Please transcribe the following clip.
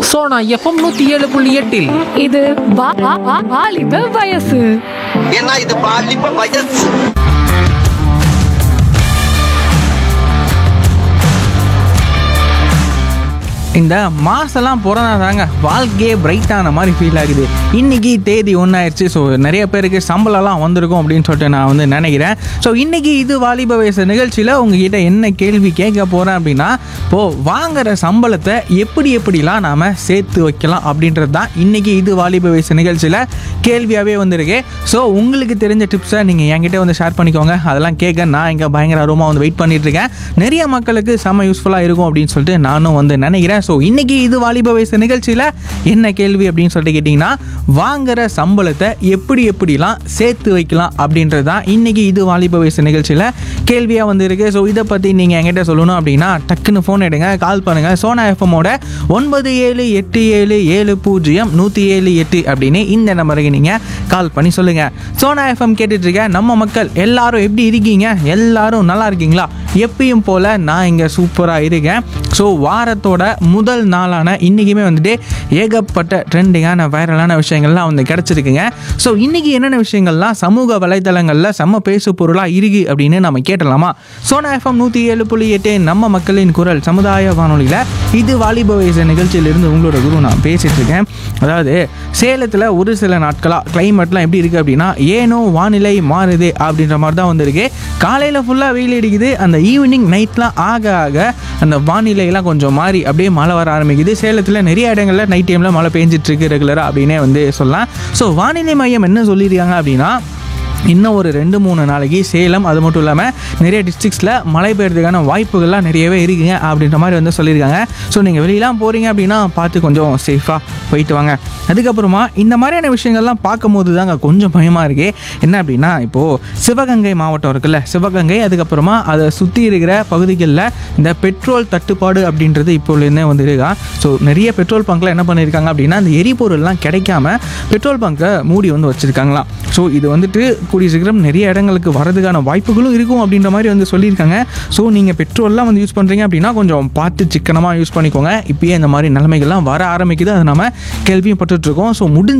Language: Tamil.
சோனா எஃப்எம் நூத்தி ஏழு புள்ளி எட்டில் இது வா- வா- வா- வாலிப வயசு ஏன்னா இது பாலிப்ப வயசு இந்த மாசெல்லாம் பிறந்தா தாங்க வாழ்க்கையே பிரைட்டான மாதிரி ஃபீல் ஆகுது இன்னைக்கு தேதி ஒன்றாயிருச்சு ஸோ நிறைய பேருக்கு சம்பளம்லாம் வந்திருக்கும் அப்படின்னு சொல்லிட்டு நான் வந்து நினைக்கிறேன் ஸோ இன்னைக்கு இது வாலிப வயசு நிகழ்ச்சியில் உங்ககிட்ட என்ன கேள்வி கேட்க போகிறேன் அப்படின்னா இப்போ வாங்குற சம்பளத்தை எப்படி எப்படிலாம் நாம் சேர்த்து வைக்கலாம் அப்படின்றது தான் இன்னைக்கு இது வாலிப வயசு நிகழ்ச்சியில் கேள்வியாகவே வந்திருக்கு ஸோ உங்களுக்கு தெரிஞ்ச டிப்ஸை நீங்கள் என்கிட்ட வந்து ஷேர் பண்ணிக்கோங்க அதெல்லாம் கேட்க நான் இங்கே பயங்கர ஆர்வமாக வந்து வெயிட் பண்ணிட்டு இருக்கேன் நிறைய மக்களுக்கு செம்ம யூஸ்ஃபுல்லாக இருக்கும் அப்படின்னு சொல்லிட்டு நானும் வந்து நினைக்கிறேன் ஸோ இன்னைக்கு இது வாலிப வயசு நிகழ்ச்சியில் என்ன கேள்வி அப்படின்னு சொல்லிட்டு கேட்டிங்கன்னா வாங்குற சம்பளத்தை எப்படி எப்படிலாம் சேர்த்து வைக்கலாம் அப்படின்றது தான் இன்னைக்கு இது வாலிப வயசு நிகழ்ச்சியில் கேள்வியாக வந்து இருக்கு ஸோ இதை பற்றி நீங்கள் என்கிட்ட சொல்லணும் அப்படின்னா டக்குன்னு ஃபோன் எடுங்க கால் பண்ணுங்கள் சோனா எஃப்எம்மோட ஒன்பது ஏழு எட்டு ஏழு ஏழு பூஜ்ஜியம் நூற்றி ஏழு எட்டு அப்படின்னு இந்த நம்பருக்கு நீங்கள் கால் பண்ணி சொல்லுங்கள் சோனா எஃப்எம் கேட்டுட்டு இருக்க நம்ம மக்கள் எல்லாரும் எப்படி இருக்கீங்க எல்லாரும் நல்லா இருக்கீங்களா எப்பயும் போல் நான் இங்கே சூப்பராக இருக்கேன் ஸோ வாரத்தோட முதல் நாளான இன்றைக்குமே வந்துட்டு ஏகப்பட்ட ட்ரெண்டிங்கான வைரலான விஷயங்கள்லாம் வந்து கிடச்சிருக்குங்க ஸோ இன்றைக்கி என்னென்ன விஷயங்கள்லாம் சமூக வலைத்தளங்களில் செம்ம பேசு பொருளாக இருக்கு அப்படின்னு நம்ம கேட்டலாமா சோனா எஃப்எம் நூற்றி ஏழு புள்ளி எட்டு நம்ம மக்களின் குரல் சமுதாய வானொலியில் இது வாலிப வயசு நிகழ்ச்சியிலிருந்து உங்களோட குரு நான் பேசிகிட்டு இருக்கேன் அதாவது சேலத்தில் ஒரு சில நாட்களாக கிளைமேட்லாம் எப்படி இருக்குது அப்படின்னா ஏனோ வானிலை மாறுது அப்படின்ற மாதிரி தான் வந்திருக்கு காலையில் ஃபுல்லாக வெயில் அடிக்குது அந்த ஈவினிங் நைட்லாம் ஆக ஆக அந்த வானிலையெல்லாம் கொஞ்சம் மாறி அப்படியே மழை வர ஆரம்பிக்குது சேலத்தில் நிறைய இடங்களில் நைட் டைமில் மழை பெஞ்சிட்டு இருக்கு ரெகுலராக அப்படின்னே வந்து சொல்லலாம் ஸோ வானிலை மையம் என்ன சொல்லியிருக்காங்க அப்படின்னா இன்னும் ஒரு ரெண்டு மூணு நாளைக்கு சேலம் அது மட்டும் இல்லாமல் நிறைய டிஸ்ட்ரிக்ஸில் மழை பெய்யறதுக்கான வாய்ப்புகள்லாம் நிறையவே இருக்குங்க அப்படின்ற மாதிரி வந்து சொல்லியிருக்காங்க ஸோ நீங்கள் வெளியெலாம் போகிறீங்க அப்படின்னா பார்த்து கொஞ்சம் சேஃபாக போயிட்டு வாங்க அதுக்கப்புறமா இந்த மாதிரியான விஷயங்கள்லாம் பார்க்கும்போது தாங்க கொஞ்சம் பயமாக இருக்கு என்ன அப்படின்னா இப்போது சிவகங்கை மாவட்டம் இருக்குல்ல சிவகங்கை அதுக்கப்புறமா அதை சுற்றி இருக்கிற பகுதிகளில் இந்த பெட்ரோல் தட்டுப்பாடு அப்படின்றது இப்போலேருந்தே வந்து இருக்கா ஸோ நிறைய பெட்ரோல் பங்க்ல என்ன பண்ணியிருக்காங்க அப்படின்னா அந்த எரிபொருள்லாம் கிடைக்காம பெட்ரோல் பங்கை மூடி வந்து வச்சுருக்காங்களாம் ஸோ இது வந்துட்டு கூடிய சீக்கிரம் நிறைய இடங்களுக்கு வரதுக்கான வாய்ப்புகளும் இருக்கும் அப்படின்ற மாதிரி வந்து சொல்லியிருக்காங்க ஸோ நீங்கள் பெட்ரோல்லாம் வந்து யூஸ் பண்ணுறீங்க அப்படின்னா கொஞ்சம் பார்த்து சிக்கனமாக யூஸ் பண்ணிக்கோங்க இப்பயே இந்த மாதிரி நிலைமைகள்லாம் வர ஆரம்பிக்குது அதை நம்ம கேள்வியும் பட்டுட்ருக்கோம் ஸோ முடிஞ்ச